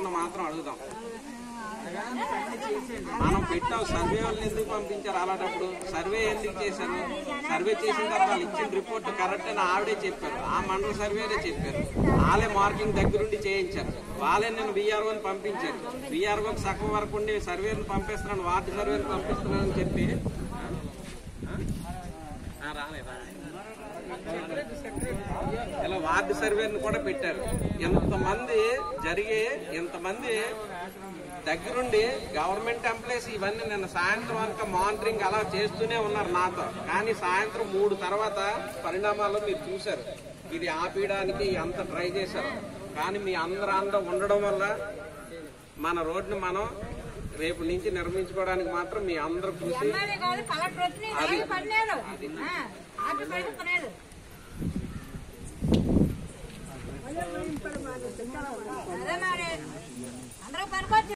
గారిని మాత్రం అడుగుదాం మనం పెట్టాం సర్వే వాళ్ళని ఎందుకు పంపించారు అలాంటప్పుడు సర్వే ఎందుకు చేశారు సర్వే చేసిన తర్వాత వాళ్ళు ఇచ్చిన రిపోర్ట్ కరెక్ట్ అని ఆవిడే చెప్పారు ఆ మండల సర్వేనే చెప్పారు వాళ్ళే మార్కింగ్ దగ్గరుండి చేయించారు వాళ్ళే నేను విఆర్ఓని పంపించారు విఆర్ఓకి సగం వరకు ఉండి సర్వేని పంపిస్తున్నాను వార్డు సర్వేని పంపిస్తున్నాను అని చెప్పి ఆ, రాలేదా ఇలా వార్డు సర్వేని కూడా పెట్టారు ఎంతమంది జరిగే ఎంతమంది దగ్గరుండి గవర్నమెంట్ ఎంప్లాయీస్ ఇవన్నీ నిన్న సాయంత్రం వరకు మానిటరింగ్ అలా చేస్తూనే ఉన్నారు నాతో కానీ సాయంత్రం మూడు తర్వాత పరిణామాలు మీరు చూశారు ఇది ఆపేయడానికి ఎంత ట్రై చేశారు కానీ మీ అందరూ అందరూ ఉండడం వల్ల మన రోడ్ని మనం రేపు నుంచి నిర్మించుకోవడానికి మాత్రం మీ అందరూ కృషి ఎమ్మెల్యే కాదు కలెక్టర్ వచ్చి నీ రైలు పడినాడు ఆఫీస్ బయట పడినాడు అదే మరి అందరూ పనికొచ్చి